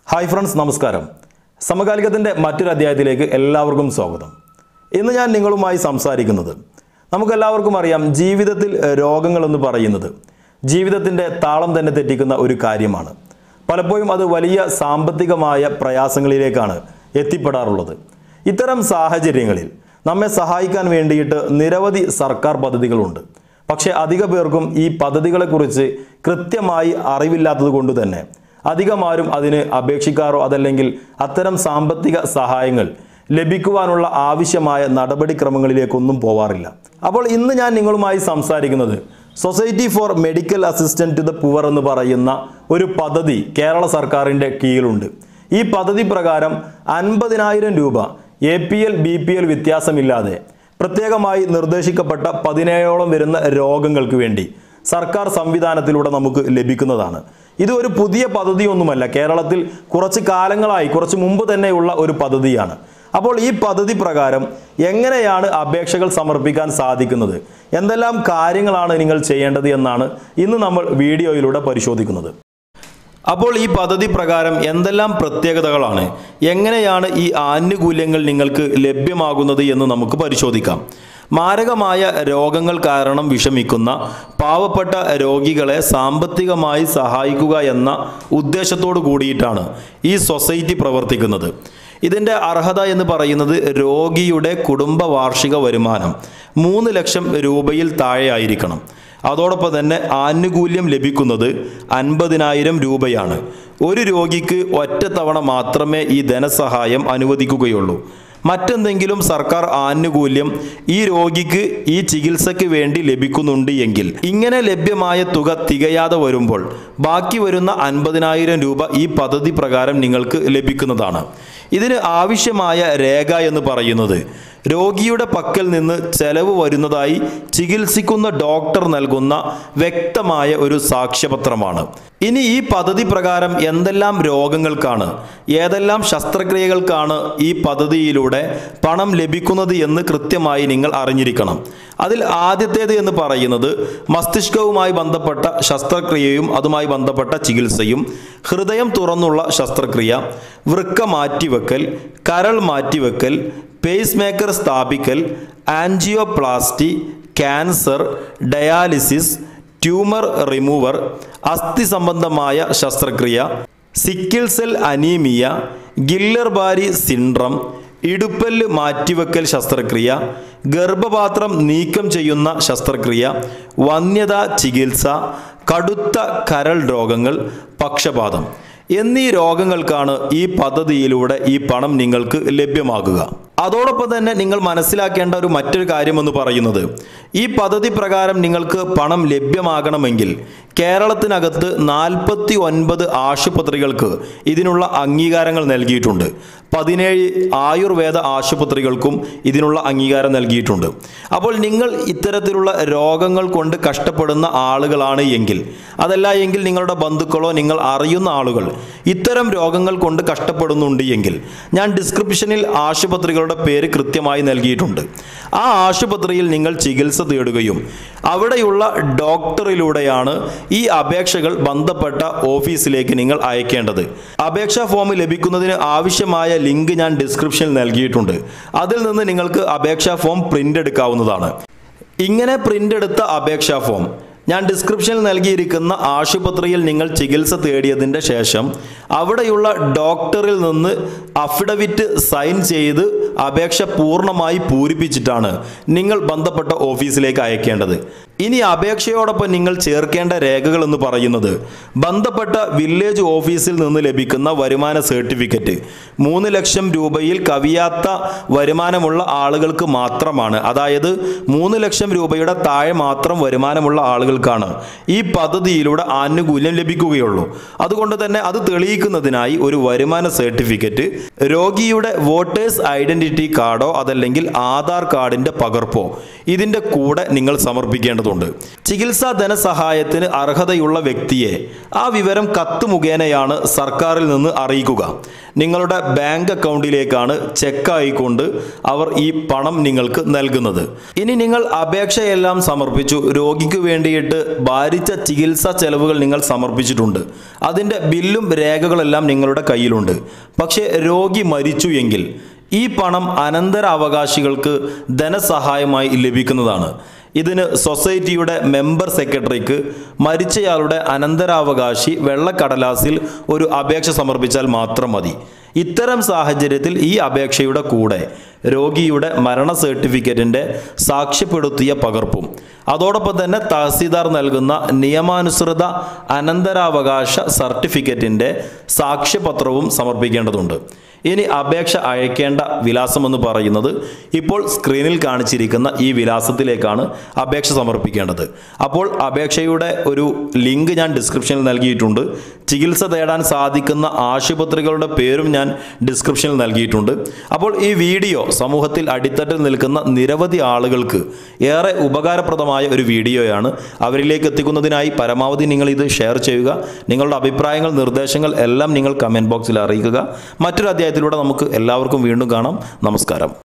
hi friends നമസ്കാരം സമകാലികത്തിൻ്റെ മറ്റൊരു അധ്യായത്തിലേക്ക് എല്ലാവർക്കും സ്വാഗതം ഇന്ന് ഞാൻ നിങ്ങളുമായി സംസാരിക്കുന്നത് നമുക്കെല്ലാവർക്കും അറിയാം ജീവിതത്തിൽ ഏഹ്, രോഗങ്ങളെന്ന് പറയുന്നത് ജീവിതത്തിൻ്റെ താളം തന്നെ തെറ്റിക്കുന്ന ഒരു കാര്യമാണ് പലപ്പോഴും അത് വലിയ സാമ്പത്തികമായ പ്രയാസങ്ങളിലേക്കാണ് എത്തിപ്പെടാറുള്ളത് ഇത്തരം സാഹചര്യങ്ങളിൽ നമ്മെ സഹായിക്കാൻ വേണ്ടിയിട്ട് നിരവധി സർക്കാർ പദ്ധതികളുണ്ട് പക്ഷേ അധിക പേർക്കും ഈ പദ്ധതികളെക്കുറിച്ച് കൃത്യമായി അറിവില്ലാത്തത് കൊണ്ട് തന്നെ അധികമാരും അതിന് അപേക്ഷിക്കാറോ അതല്ലെങ്കിൽ അത്തരം സാമ്പത്തിക സഹായങ്ങൾ ലഭിക്കുവാനുള്ള ആവശ്യമായ നടപടിക്രമങ്ങളിലേക്കൊന്നും പോവാറില്ല അപ്പോൾ ഇന്ന് ഞാൻ നിങ്ങളുമായി സംസാരിക്കുന്നത് society for medical assistant to the poor എന്ന് പറയുന്ന ഒരു പദ്ധതി കേരള സർക്കാരിൻ്റെ കീഴിലുണ്ട് ഈ പദ്ധതി പ്രകാരം അൻപതിനായിരം രൂപ A P L B P L വ്യത്യാസമില്ലാതെ പ്രത്യേകമായി നിർദ്ദേശിക്കപ്പെട്ട പതിനേഴോളം വരുന്ന രോഗങ്ങൾക്ക് വേണ്ടി സർക്കാർ സംവിധാനത്തിലൂടെ നമുക്ക് ലഭിക്കുന്നതാണ് ഇത് ഒരു പുതിയ പദ്ധതിയൊന്നുമല്ല കേരളത്തിൽ കുറച്ച് കാലങ്ങളായി കുറച്ച് മുമ്പ് തന്നെയുള്ള ഒരു പദ്ധതിയാണ് അപ്പോൾ ഈ പദ്ധതി പ്രകാരം എങ്ങനെയാണ് അപേക്ഷകൾ സമർപ്പിക്കാൻ സാധിക്കുന്നത് എന്തെല്ലാം കാര്യങ്ങളാണ് നിങ്ങൾ ചെയ്യേണ്ടത് എന്നാണ് ഇന്ന് നമ്മൾ വീഡിയോയിലൂടെ പരിശോധിക്കുന്നത് അപ്പോൾ ഈ പദ്ധതി പ്രകാരം എന്തെല്ലാം പ്രത്യേകതകളാണ് എങ്ങനെയാണ് ഈ ആനുകൂല്യങ്ങൾ നിങ്ങൾക്ക് ലഭ്യമാകുന്നത് എന്ന് നമുക്ക് പരിശോധിക്കാം മാരകമായ രോഗങ്ങൾ കാരണം വിഷമിക്കുന്ന പാവപ്പെട്ട രോഗികളെ സാമ്പത്തികമായി സഹായിക്കുക എന്ന ഉദ്ദേശത്തോടു കൂടിയിട്ടാണ് ഈ സൊസൈറ്റി പ്രവർത്തിക്കുന്നത് ഇതിൻ്റെ അർഹത എന്ന് പറയുന്നത് രോഗിയുടെ കുടുംബ വാർഷിക വരുമാനം മൂന്ന് ലക്ഷം രൂപയിൽ താഴെയായിരിക്കണം അതോടൊപ്പം തന്നെ ആനുകൂല്യം ലഭിക്കുന്നത് അൻപതിനായിരം രൂപയാണ് ഒരു രോഗിക്ക് ഒറ്റത്തവണ മാത്രമേ ഈ ധനസഹായം അനുവദിക്കുകയുള്ളൂ മറ്റെന്തെങ്കിലും സർക്കാർ ആനുകൂല്യം ഈ രോഗിക്ക് ഈ ചികിത്സയ്ക്ക് വേണ്ടി ലഭിക്കുന്നുണ്ട് എങ്കിൽ ഇങ്ങനെ ലഭ്യമായ തുക തികയാതെ വരുമ്പോൾ ബാക്കി വരുന്ന അൻപതിനായിരം രൂപ ഈ പദ്ധതി പ്രകാരം നിങ്ങൾക്ക് ലഭിക്കുന്നതാണ് ഇതിന് ആവശ്യമായ രേഖ എന്ന് പറയുന്നത് രോഗിയുടെ പക്കൽ നിന്ന് ചെലവ് വരുന്നതായി ചികിത്സിക്കുന്ന ഡോക്ടർ നൽകുന്ന വ്യക്തമായ ഒരു സാക്ഷ്യപത്രമാണ് ഇനി ഈ പദ്ധതി പ്രകാരം എന്തെല്ലാം രോഗങ്ങൾക്കാണ് ഏതെല്ലാം ശസ്ത്രക്രിയകൾക്കാണ് ഈ പദ്ധതിയിലൂടെ പണം ലഭിക്കുന്നത് എന്ന് കൃത്യമായി നിങ്ങൾ അറിഞ്ഞിരിക്കണം അതിൽ ആദ്യത്തേത് എന്ന് പറയുന്നത് മസ്തിഷ്കവുമായി ബന്ധപ്പെട്ട ശസ്ത്രക്രിയയും അതുമായി ബന്ധപ്പെട്ട ചികിത്സയും ഹൃദയം തുറന്നുള്ള ശസ്ത്രക്രിയ വൃക്ക മാറ്റിവെക്കൽ കരൾ മാറ്റിവെക്കൽ പേസ് മേക്കർ സ്ഥാപിക്കൽ angioplasty cancer dialysis tumour remover അസ്ഥി സംബന്ധമായ ശസ്ത്രക്രിയ sickle cell anaemia Guillain Barre syndrome ഇടുപ്പല്ല് മാറ്റിവെക്കൽ ശസ്ത്രക്രിയ ഗർഭപാത്രം നീക്കം ചെയ്യുന്ന ശസ്ത്രക്രിയ വന്യത ചികിത്സ കടുത്ത കരൾ രോഗങ്ങൾ പക്ഷപാതം എന്നീ രോഗങ്ങൾക്കാണ് ഈ പദ്ധതിയിലൂടെ ഈ പണം നിങ്ങൾക്ക് ലഭ്യമാകുക അതോടൊപ്പം തന്നെ നിങ്ങൾ മനസ്സിലാക്കേണ്ട ഒരു മറ്റൊരു കാര്യമെന്ന് പറയുന്നത് ഈ പദ്ധതി പ്രകാരം നിങ്ങൾക്ക് പണം ലഭ്യമാകണമെങ്കിൽ കേരളത്തിനകത്ത് നാൽപ്പത്തി ഒൻപത് ആശുപത്രികൾക്ക് ഇതിനുള്ള അംഗീകാരങ്ങൾ നൽകിയിട്ടുണ്ട് പതിനേഴ് ആയുർവേദ ആശുപത്രികൾക്കും ഇതിനുള്ള അംഗീകാരം നൽകിയിട്ടുണ്ട് അപ്പോൾ നിങ്ങൾ ഇത്തരത്തിലുള്ള രോഗങ്ങൾ കൊണ്ട് കഷ്ടപ്പെടുന്ന ആളുകളാണ് എങ്കിൽ അതല്ല എങ്കിൽ നിങ്ങളുടെ ബന്ധുക്കളോ നിങ്ങൾ അറിയുന്ന ആളുകൾ ഇത്തരം രോഗങ്ങൾ കൊണ്ട് കഷ്ടപ്പെടുന്നുണ്ട് എങ്കിൽ ഞാൻ ഡിസ്ക്രിപ്ഷനിൽ ആശുപത്രികളുടെ പേര് കൃത്യമായി നൽകിയിട്ടുണ്ട് ആ ആശുപത്രിയിൽ നിങ്ങൾ ചികിത്സ തേടുകയും അവിടെയുള്ള ഡോക്ടറിലൂടെയാണ് ഈ അപേക്ഷകൾ ബന്ധപ്പെട്ട ഓഫീസിലേക്ക് നിങ്ങൾ അയക്കേണ്ടത് അപേക്ഷാ ഫോം ലഭിക്കുന്നതിന് ആവശ്യമായ ലിങ്ക് ഞാൻ ഡിസ്ക്രിപ്ഷനിൽ നൽകിയിട്ടുണ്ട് അതിൽ നിന്ന് നിങ്ങൾക്ക് അപേക്ഷാ ഫോം പ്രിന്റ് എടുക്കാവുന്നതാണ് ഇങ്ങനെ പ്രിന്റ് എടുത്ത അപേക്ഷാ ഫോം ഞാൻ ഡിസ്ക്രിപ്ഷനിൽ നൽകിയിരിക്കുന്ന ആശുപത്രിയിൽ നിങ്ങൾ ചികിത്സ തേടിയതിൻ്റെ ശേഷം അവിടെയുള്ള ഡോക്ടറിൽ നിന്ന് അഫിഡവിറ്റ് സൈൻ ചെയ്ത് അപേക്ഷ പൂർണ്ണമായി പൂരിപ്പിച്ചിട്ടാണ് നിങ്ങൾ ബന്ധപ്പെട്ട ഓഫീസിലേക്ക് അയക്കേണ്ടത് ഇനി അപേക്ഷയോടൊപ്പം നിങ്ങൾ ചേർക്കേണ്ട രേഖകൾ എന്ന് പറയുന്നത് ബന്ധപ്പെട്ട വില്ലേജ് ഓഫീസിൽ നിന്ന് ലഭിക്കുന്ന വരുമാന സർട്ടിഫിക്കറ്റ് മൂന്ന് ലക്ഷം രൂപയിൽ കവിയാത്ത വരുമാനമുള്ള ആളുകൾക്ക് മാത്രമാണ് അതായത് മൂന്ന് ലക്ഷം രൂപയുടെ താഴെ മാത്രം വരുമാനമുള്ള ആളുകൾക്കാണ് ഈ പദ്ധതിയിലൂടെ ആനുകൂല്യം ലഭിക്കുകയുള്ളൂ അതുകൊണ്ട് തന്നെ അത് തെളിയിക്കുന്നതിനായി ഒരു വരുമാന സർട്ടിഫിക്കറ്റ് രോഗിയുടെ വോട്ടേഴ്സ് ഐഡന്റിറ്റി കാർഡോ അതല്ലെങ്കിൽ ആധാർ കാർഡിന്റെ പകർപ്പോ ഇതിന്റെ കൂടെ നിങ്ങൾ സമർപ്പിക്കേണ്ടതുണ്ട് സമർപ്പിക്കേണ്ടതുണ്ട് ചികിത്സാ ധനസഹായത്തിന് അർഹതയുള്ള വ്യക്തിയെ ആ വിവരം കത്ത് മുഖേനയാണ് സർക്കാരിൽ നിന്ന് അറിയിക്കുക നിങ്ങളുടെ ബാങ്ക് അക്കൗണ്ടിലേക്കാണ് ചെക്കായിക്കൊണ്ട് അവർ ഈ പണം നിങ്ങൾക്ക് നൽകുന്നത് ഇനി നിങ്ങൾ അപേക്ഷയെല്ലാം സമർപ്പിച്ചു രോഗിക്ക് വേണ്ടിയിട്ട് ഭാരിച്ച ചികിത്സാ ചെലവുകൾ നിങ്ങൾ സമർപ്പിച്ചിട്ടുണ്ട് അതിൻ്റെ ബില്ലും രേഖകളെല്ലാം നിങ്ങളുടെ കയ്യിലുണ്ട് പക്ഷേ രോഗി മരിച്ചു എങ്കിൽ ഈ പണം അനന്തരാവകാശികൾക്ക് ധനസഹായമായി ലഭിക്കുന്നതാണ് ഇതിന് സൊസൈറ്റിയുടെ മെമ്പർ സെക്രട്ടറിക്ക് മരിച്ചയാളുടെ അനന്തരാവകാശി വെള്ളക്കടലാസിൽ ഒരു അപേക്ഷ സമർപ്പിച്ചാൽ മാത്രം മതി ഇത്തരം സാഹചര്യത്തിൽ ഈ അപേക്ഷയുടെ കൂടെ രോഗിയുടെ മരണ സർട്ടിഫിക്കറ്റിൻ്റെ സാക്ഷ്യപ്പെടുത്തിയ പകർപ്പും അതോടൊപ്പം തന്നെ തഹസീൽദാർ നൽകുന്ന നിയമാനുസൃത അനന്തരാവകാശ സർട്ടിഫിക്കറ്റിൻ്റെ സാക്ഷ്യപത്രവും സമർപ്പിക്കേണ്ടതുണ്ട് ഇനി അപേക്ഷ അയക്കേണ്ട വിലാസം എന്ന് പറയുന്നത് ഇപ്പോൾ സ്ക്രീനിൽ കാണിച്ചിരിക്കുന്ന ഈ വിലാസത്തിലേക്കാണ് അപേക്ഷ സമർപ്പിക്കേണ്ടത് അപ്പോൾ അപേക്ഷയുടെ ഒരു ലിങ്ക് ഞാൻ ഡിസ്ക്രിപ്ഷനിൽ നൽകിയിട്ടുണ്ട് ചികിത്സ തേടാൻ സാധിക്കുന്ന ആശുപത്രികളുടെ പേരും ഞാൻ ഡിസ്ക്രിപ്ഷനിൽ നൽകിയിട്ടുണ്ട് അപ്പോൾ ഈ വീഡിയോ സമൂഹത്തിൽ അടിത്തട്ടിൽ നിൽക്കുന്ന നിരവധി ആളുകൾക്ക് ഏറെ ഉപകാരപ്രദമായ ഒരു വീഡിയോയാണ് അവരിലേക്ക് എത്തിക്കുന്നതിനായി പരമാവധി നിങ്ങൾ ഇത് ഷെയർ ചെയ്യുക നിങ്ങളുടെ അഭിപ്രായങ്ങൾ നിർദ്ദേശങ്ങൾ എല്ലാം നിങ്ങൾ കമൻറ്റ് ബോക്സിൽ അറിയിക്കുക മറ്റൊരു അധ്യായത്തിലൂടെ നമുക്ക് എല്ലാവർക്കും വീണ്ടും കാണാം നമസ്കാരം